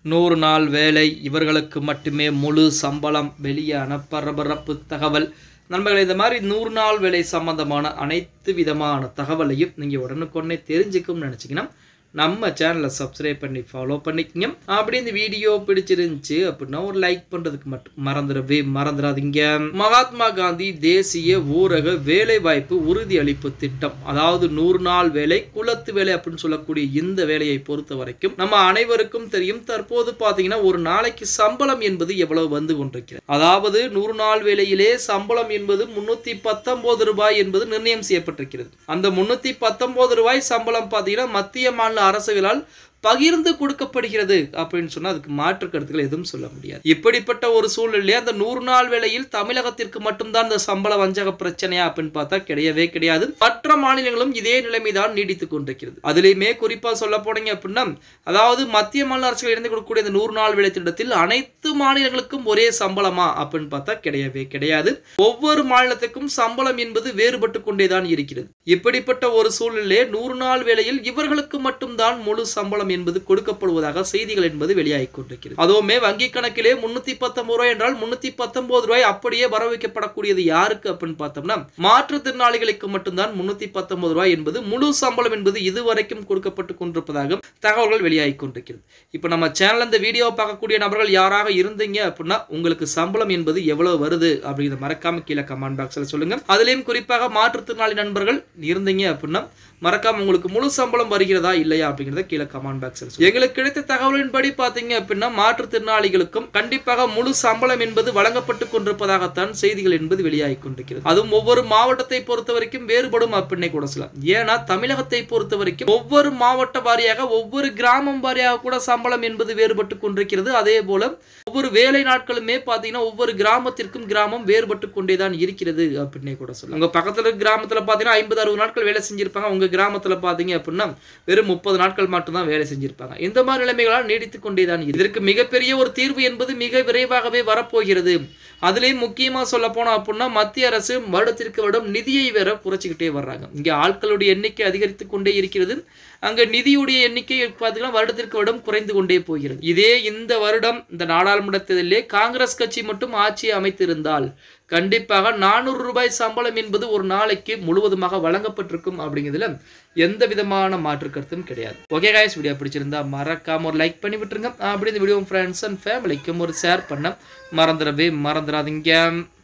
நூறு நாள் வேலை இவர்களுக்கு மட்டுமே முழு சம்பளம் வெளியான பரபரப்பு தகவல் நண்பர்களே இந்த மாதிரி நூறு நாள் வேலை சம்பந்தமான அனைத்து விதமான தகவலையும் நீங்கள் உடனுக்குடனே தெரிஞ்சுக்கணும்னு நினச்சிங்கன்னா நம்ம சேனலை சப்ஸ்கிரைப் பண்ணி ஃபாலோ பண்ணிக்கங்க அப்படி இந்த வீடியோ பிடிச்சிருந்துச்சு அப்படின்னா ஒரு லைக் பண்ணுறதுக்கு மட்டும் மறந்துடவே மறந்துடாதீங்க மகாத்மா காந்தி தேசிய ஊரக வேலை வாய்ப்பு உறுதி அளிப்பு திட்டம் அதாவது நூறு நாள் வேலை குலத்து வேலை அப்படின்னு சொல்லக்கூடிய இந்த வேலையை பொறுத்த வரைக்கும் நம்ம அனைவருக்கும் தெரியும் தற்போது பார்த்தீங்கன்னா ஒரு நாளைக்கு சம்பளம் என்பது எவ்வளவு வந்து கொண்டிருக்கிறது அதாவது நூறு நாள் வேலையிலே சம்பளம் என்பது முன்னூத்தி பத்தொன்பது ரூபாய் என்பது நிர்ணயம் செய்யப்பட்டிருக்கிறது அந்த முன்னூத்தி பத்தொன்பது ரூபாய் சம்பளம் பார்த்தீங்கன்னா மத்திய மாநில அரசுகளால் பகிர்ந்து கொடுக்கப்படுகிறது அப்படின்னு சொன்னா அதுக்கு மாற்று கருத்துக்கள் எதுவும் சொல்ல முடியாது இப்படிப்பட்ட ஒரு சூழ்நிலையிலே அந்த நூறு நாள் வேளையில் தமிழகத்திற்கு மட்டும்தான் இந்த சம்பள வஞ்சக பிரச்சனையா அப்படின்னு பார்த்தா கிடையவே கிடையாது மற்ற மாநிலங்களும் இதே நிலைமை தான் நீடித்துக் கொண்டிருக்கிறது அதுலயுமே குறிப்பா சொல்ல போனீங்க அப்படின்னா அதாவது மத்திய மாநில அரசுகள் இருந்து கொடுக்கக்கூடிய இந்த நூறு நாள் வேலை திட்டத்தில் அனைத்து மாநிலங்களுக்கும் ஒரே சம்பளமா அப்படின்னு பார்த்தா கிடையவே கிடையாது ஒவ்வொரு மாநிலத்துக்கும் சம்பளம் என்பது வேறுபட்டு கொண்டேதான் இருக்கிறது இப்படிப்பட்ட ஒரு சூழ்நிலையிலே நூறு நாள் வேளையில் இவர்களுக்கு மட்டும்தான் முழு சம்பளம் என்பது கொடுக்கப்படுவதாக செய்திகள் என்பது வெளியாகி கொண்டிருக்கிறது அதுவுமே வங்கி கணக்கிலே முன்னூத்தி பத்தொன்பது ரூபாய் என்றால் முன்னூத்தி பத்தொன்பது ரூபாய் அப்படியே வர வைக்கப்படக்கூடியது யாருக்கு அப்படின்னு பார்த்தோம்னா மாற்றுத்திறனாளிகளுக்கு மட்டும்தான் முன்னூத்தி பத்தொன்பது ரூபாய் என்பது முழு சம்பளம் என்பது இதுவரைக்கும் கொடுக்கப்பட்டு கொண்டிருப்பதாக தகவல்கள் வெளியாகி கொண்டிருக்கிறது இப்போ நம்ம சேனல் இந்த வீடியோ பார்க்கக்கூடிய நபர்கள் யாராக இருந்தீங்க அப்படின்னா உங்களுக்கு சம்பளம் என்பது எவ்வளவு வருது அப்படிங்கிறத மறக்காம கீழே கமெண்ட் பாக்ஸ்ல சொல்லுங்க அதுலயும் குறிப்பாக மாற்றுத்திறனாளி நண்பர்கள் இருந்தீங்க அப்படின்னா மறக்காம உங்களுக்கு முழு சம்பளம் வருகிறதா இல்லையா அப்படிங்கிறத கீழே கமெண்ட் பாக்ஸில் எங்களுக்கு கிடைத்த தகவலின்படி பார்த்தீங்க அப்படின்னா மாற்றுத்திறனாளிகளுக்கும் கண்டிப்பாக முழு சம்பளம் என்பது வழங்கப்பட்டு கொண்டிருப்பதாகத்தான் செய்திகள் என்பது வெளியாகி கொண்டிருக்கிறது அதுவும் ஒவ்வொரு மாவட்டத்தை பொறுத்த வரைக்கும் வேறுபடும் அப்படின்னே கூட சொல்லலாம் ஏன்னா தமிழகத்தை பொறுத்த வரைக்கும் ஒவ்வொரு மாவட்ட வாரியாக ஒவ்வொரு கிராமம் வாரியாக கூட சம்பளம் என்பது வேறுபட்டு கொண்டிருக்கிறது அதே போல ஒவ்வொரு வேலை நாட்களுமே பார்த்தீங்கன்னா ஒவ்வொரு கிராமத்திற்கும் கிராமம் வேறுபட்டு கொண்டேதான் இருக்கிறது அப்படின்னே கூட சொல்லலாம் உங்க பக்கத்துல இருக்க கிராமத்துல பார்த்தீங்கன்னா ஐம்பது அறுபது நாட்கள் வேலை செஞ்சிருப்பாங்க உங்க கிராமத்துல பார்த்தீங்க அப்படின்னா வெறும் முப்பது நாட்கள் மட்டும்தான் வேலை செஞ்சிருப்பாங்க இந்த மாதிரி நிலைமைகளால் நீடித்துக் கொண்டேதான் இருக்கு. இதற்கு மிகப்பெரிய ஒரு தீர்வு என்பது மிக விரைவாகவே வரப்போகிறது அதுலேயும் முக்கியமா சொல்ல போனோம் அப்படின்னா மத்திய அரசு வருடத்திற்கு வருடம் நிதியை வேற குறைச்சிக்கிட்டே வர்றாங்க இங்க ஆட்களுடைய எண்ணிக்கை அதிகரித்து கொண்டே இருக்கிறது அங்க நிதியுடைய எண்ணிக்கை பார்த்தீங்கன்னா வருடத்திற்கு வருடம் குறைந்து கொண்டே போகிறது இதே இந்த வருடம் இந்த நாடாளுமன்ற தேர்தலிலே காங்கிரஸ் கட்சி மட்டும் ஆட்சி அமைத்திருந்தால் கண்டிப்பாக நானூறு ரூபாய் சம்பளம் என்பது ஒரு நாளைக்கு முழுவதுமாக வழங்கப்பட்டிருக்கும் அப்படிங்கிறதுல எந்த விதமான மாற்று கருத்தும் கிடையாது ஓகே காய்ஸ் வீடியோ பிடிச்சிருந்தா மறக்காம ஒரு லைக் பண்ணி விட்டுருங்க அப்படி இந்த வீடியோ ஃப்ரெண்ட்ஸ் அண்ட் ஃபேமிலிக்கும் ஒரு ஷேர் பண்ண மறந்துடவே மறந்துடாதீங்க